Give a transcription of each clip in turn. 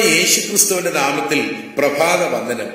യേശുക്രിസ്തുവിന്റെ നാമത്തിൽ പ്രഭാത വന്ദനം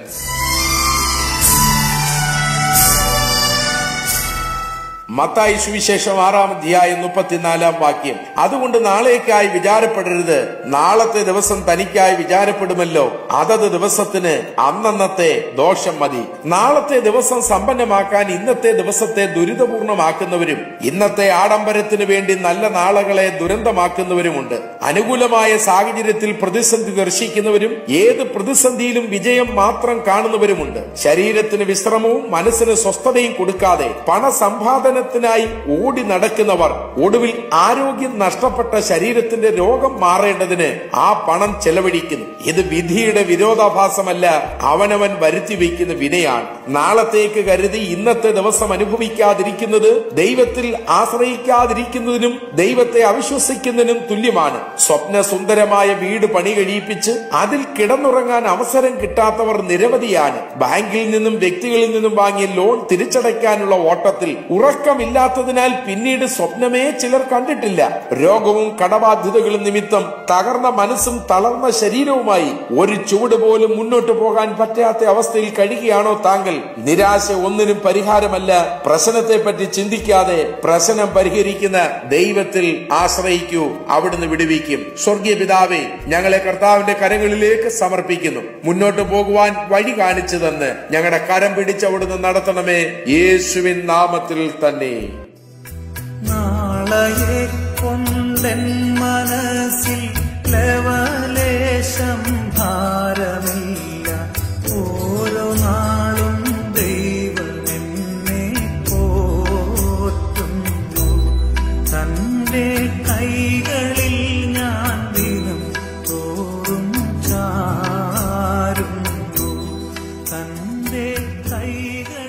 മത്തായി സുവിശേഷം ആറാം അധ്യായം മുപ്പത്തിനാലാം വാക്യം അതുകൊണ്ട് നാളേക്കായി വിചാരപ്പെടരുത് നാളത്തെ ദിവസം തനിക്കായി വിചാരപ്പെടുമല്ലോ അതത് ദിവസത്തിന് അന്നന്നത്തെ ദോഷം മതി നാളത്തെ ദിവസം സമ്പന്നമാക്കാൻ ഇന്നത്തെ ദിവസത്തെ ദുരിതപൂർണമാക്കുന്നവരും ഇന്നത്തെ ആഡംബരത്തിന് വേണ്ടി നല്ല നാളുകളെ ദുരന്തമാക്കുന്നവരുമുണ്ട് അനുകൂലമായ സാഹചര്യത്തിൽ പ്രതിസന്ധി ദർശിക്കുന്നവരും ഏത് പ്രതിസന്ധിയിലും വിജയം മാത്രം കാണുന്നവരുമുണ്ട് ശരീരത്തിന് വിശ്രമവും മനസ്സിന് സ്വസ്ഥതയും കൊടുക്കാതെ പണസമ്പാദനത്തിനായി ഓടി നടക്കുന്നവർ ഒടുവിൽ ആരോഗ്യം നഷ്ടപ്പെട്ട ശരീരത്തിന്റെ രോഗം മാറേണ്ടതിന് ആ പണം ചെലവഴിക്കുന്നു ഇത് വിധിയുടെ വിരോധാഭാസമല്ല അവനവൻ വരുത്തി വയ്ക്കുന്ന വിനയാണ് നാളത്തേക്ക് കരുതി ഇന്നത്തെ ദിവസം അനുഭവിക്കാതിരിക്കുന്നത് ദൈവത്തിൽ ആശ്രയിക്കാതിരിക്കുന്നതിനും ദൈവത്തെ അവിശ്വസിക്കുന്നതിനും തുല്യമാണ് സ്വപ്ന സുന്ദരമായ വീട് പണി കഴിയിപ്പിച്ച് അതിൽ കിടന്നുറങ്ങാൻ അവസരം കിട്ടാത്തവർ നിരവധിയാണ് ബാങ്കിൽ നിന്നും വ്യക്തികളിൽ നിന്നും വാങ്ങിയ ലോൺ തിരിച്ചടയ്ക്കാനുള്ള ഓട്ടത്തിൽ ഉറക്കമില്ലാത്തതിനാൽ പിന്നീട് സ്വപ്നമേ ചിലർ കണ്ടിട്ടില്ല രോഗവും കടബാധ്യതകളും നിമിത്തം തകർന്ന മനസ്സും തളർന്ന ശരീരവുമായി ഒരു ചുവട് പോലും മുന്നോട്ട് പോകാൻ പറ്റാത്ത അവസ്ഥയിൽ കഴിയുകയാണോ താങ്കൾ നിരാശ ഒന്നിനും പരിഹാരമല്ല പ്രശ്നത്തെ പറ്റി ചിന്തിക്കാതെ പ്രശ്നം പരിഹരിക്കുന്ന ദൈവത്തിൽ ആശ്രയിക്കൂ അവിടുന്ന് വിടുവിക്കും സ്വർഗീയ പിതാവേ ഞങ്ങളെ കർത്താവിന്റെ കരങ്ങളിലേക്ക് സമർപ്പിക്കുന്നു മുന്നോട്ട് പോകുവാൻ വഴി കാണിച്ചു തന്ന് ഞങ്ങളുടെ കരം പിടിച്ച് അവിടുന്ന് നടത്തണമേ യേശുവിൻ നാമത്തിൽ തന്നെ നാളയെ കൊണ്ടെൻ മനസ്സിൽ ലവലേശം ഭാരമില്ല ഓരോ നാളും ദൈവമെന്നെ പോറ്റുന്നു തന്റെ കൈകളിൽ ഞാൻ ദിനം തോറും ചാരുന്നു തന്റെ കൈകൾ